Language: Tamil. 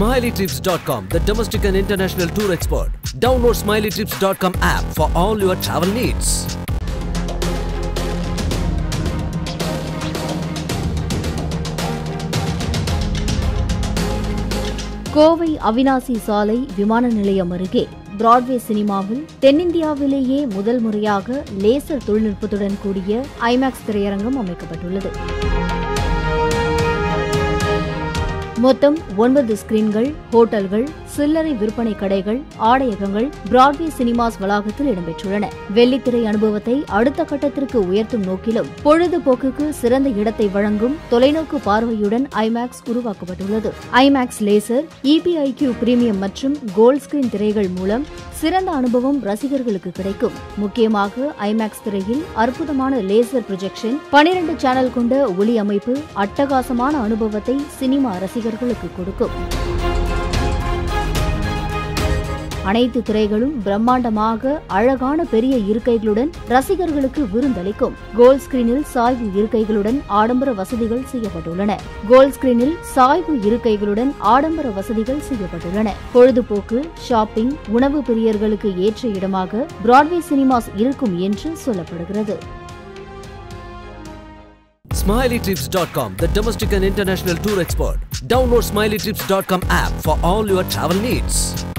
SmileyTrips.com, the domestic and international tour expert. Download SmileyTrips.com app for all your travel needs. Kovai Avinashi சாலை விமான நிலையம் அருகே பிராட்வே சினிமாவில் தென்னிந்தியாவிலேயே முதல் முறையாக லேசர் தொழில்நுட்பத்துடன் கூடிய ஐமேக்ஸ் திரையரங்கம் அமைக்கப்பட்டுள்ளது மொத்தம் ஒன்பது ஸ்கிரீன்கள் ஹோட்டல்கள் சில்லறை விற்பனை கடைகள் ஆடையகங்கள் பிராட்வே சினிமாஸ் வளாகத்தில் இடம்பெற்றுள்ளன வெள்ளித்திரை அனுபவத்தை அடுத்த கட்டத்திற்கு உயர்த்தும் நோக்கிலும் பொழுதுபோக்குக்கு சிறந்த இடத்தை வழங்கும் தொலைநோக்கு பார்வையுடன் ஐமேக்ஸ் உருவாக்கப்பட்டுள்ளது ஐமேக்ஸ் லேசர் இபிஐக்யூ பிரீமியம் மற்றும் கோல்ட் ஸ்கிரீன் திரைகள் மூலம் சிறந்த அனுபவம் ரசிகர்களுக்கு கிடைக்கும் முக்கியமாக ஐமேக்ஸ் திரையில் அற்புதமான லேசர் ப்ரொஜெக்ஷன் பனிரெண்டு சேனல் கொண்ட ஒளி அமைப்பு அட்டகாசமான அனுபவத்தை சினிமா ரசிகர்களுக்கு கொடுக்கும் அனைத்து திரைகளும் பிரம்மாண்டமாக அழகான பெரிய இருக்கைகளுடன் ரசிகர்களுக்கு விருந்தளிக்கும் கோல்ட் ஸ்கிரீனில் சாய்வு இருக்கைகளுடன் ஆடம்பர வசதிகள் செய்யப்பட்டுள்ளன கோல்ட் ஸ்கிரீனில் சாய்வு இருக்கைகளுடன் ஆடம்பர வசதிகள் செய்யப்பட்டுள்ளன பொழுதுபோக்கு ஷாப்பிங் உணவு பிரியர்களுக்கு ஏற்ற இடமாக பிராட்வே சினிமாஸ் இருக்கும் என்று சொல்லப்படுகிறது SmileyTrips.com, the domestic and international tour expert. Download SmileyTrips.com app for all your travel needs.